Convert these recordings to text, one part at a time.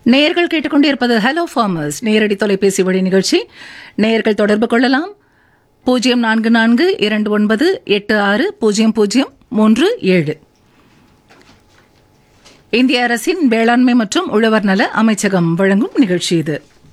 நேயர்கள் கேட்டுக்கொண்டிருப்பது hello farmers நேரடி தொலைபேசி வழி நிகழ்ச்சி நேயர்கள் தொடர்பு கொள்ளலாம் பூஜ்ஜியம் நான்கு நான்கு இரண்டு ஒன்பது எட்டு ஆறு பூஜ்ஜியம் பூஜ்ஜியம் மூன்று ஏழு இந்திய அரசின் வேளாண்மை மற்றும் உழவர் நல அமைச்சகம் வழங்கும் நிகழ்ச்சி இது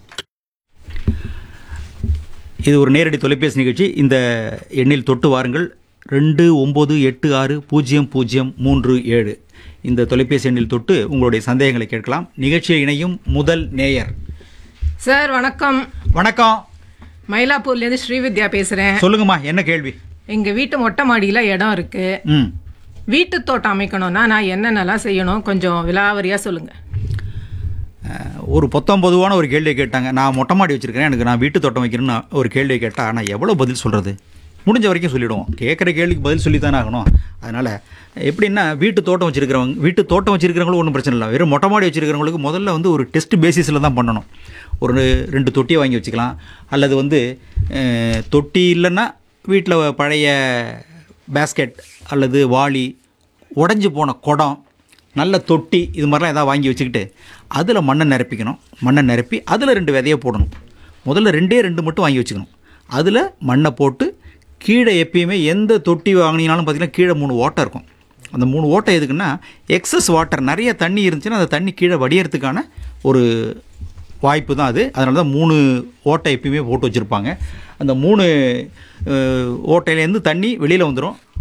இது ஒரு நேரடி தொலைபேசி நிகழ்ச்சி இந்த எண்ணில் தொட்டு வாருங்கள் ரெண்டு ஒம்பது எட்டு ஆறு பூஜ்ஜியம் பூஜ்ஜியம் மூன்று ஏழு இந்த தொலைபேசி எண்ணில் தொட்டு உங்களுடைய சந்தேகங்களை கேட்கலாம் நிகழ்ச்சியில் இணையும் முதல் நேயர் சார் வணக்கம் வணக்கம் மயிலாப்பூர்லேருந்து ஸ்ரீவித்யா பேசுகிறேன் சொல்லுங்கம்மா என்ன கேள்வி எங்கள் வீட்டு மொட்டை மாடியில் இடம் இருக்கு ம் வீட்டு தோட்டம் அமைக்கணும்னா நான் என்னென்னலாம் செய்யணும் கொஞ்சம் விலாவரியாக சொல்லுங்கள் அஹ், ஒரு பொத்தம் பொதுவான ஒரு கேள்வியை கேட்டாங்க நான் மொட்டை மாடி வச்சிருக்கிறேன் எனக்கு நான் வீட்டு தோட்டம் வைக்கணும்னு ஒரு கேள்வியை கேட்டால் நான் எவ்வளோ பதில் சொல்கிறது முடிஞ்ச வரைக்கும் சொல்லிவிடுவோம் கேட்குற கேள்விக்கு பதில் சொல்லி தானே ஆகணும் அதனால் எப்படின்னா வீட்டு தோட்டம் வச்சிருக்கிறவங்க வீட்டு தோட்டம் வச்சிருக்கிறவங்களும் ஒன்றும் பிரச்சனை இல்லை வெறும் மொட்டை மாடி வச்சிருக்கிறவங்களுக்கு முதல்ல வந்து ஒரு டெஸ்ட் பேசிஸில் தான் பண்ணணும் ஒரு ரெண்டு தொட்டியை வாங்கி வச்சுக்கலாம் அல்லது வந்து அஹ், தொட்டி இல்லைன்னா வீட்டில் பழைய பேஸ்கெட் அல்லது வாளி உடஞ்சி போன குடம் நல்ல தொட்டி இது மாதிரிலாம் எதாவது வாங்கி வச்சுக்கிட்டு அதில் மண்ணை நிரப்பிக்கணும் மண்ணை நிரப்பி அதில் ரெண்டு விதையை போடணும் முதல்ல ரெண்டே ரெண்டு மட்டும் வாங்கி வச்சுக்கணும் அதில் மண்ணை போட்டு கீழே எப்பயுமே எந்த தொட்டி வாங்கினீங்கனாலும் பார்த்தீங்கன்னா கீழே மூணு ஓட்டை இருக்கும் அந்த மூணு ஓட்டை எதுக்குன்னா எக்ஸஸ் வாட்டர் நிறைய தண்ணி இருந்துச்சுன்னா அந்த தண்ணி கீழே வடியறதுக்கான ஒரு வாய்ப்பு தான் அது அதனால தான் மூணு ஓட்டை எப்பயுமே போட்டு வச்சுருப்பாங்க அந்த மூணு அஹ், ஓட்டையிலேருந்து தண்ணி வெளியில் வந்துடும்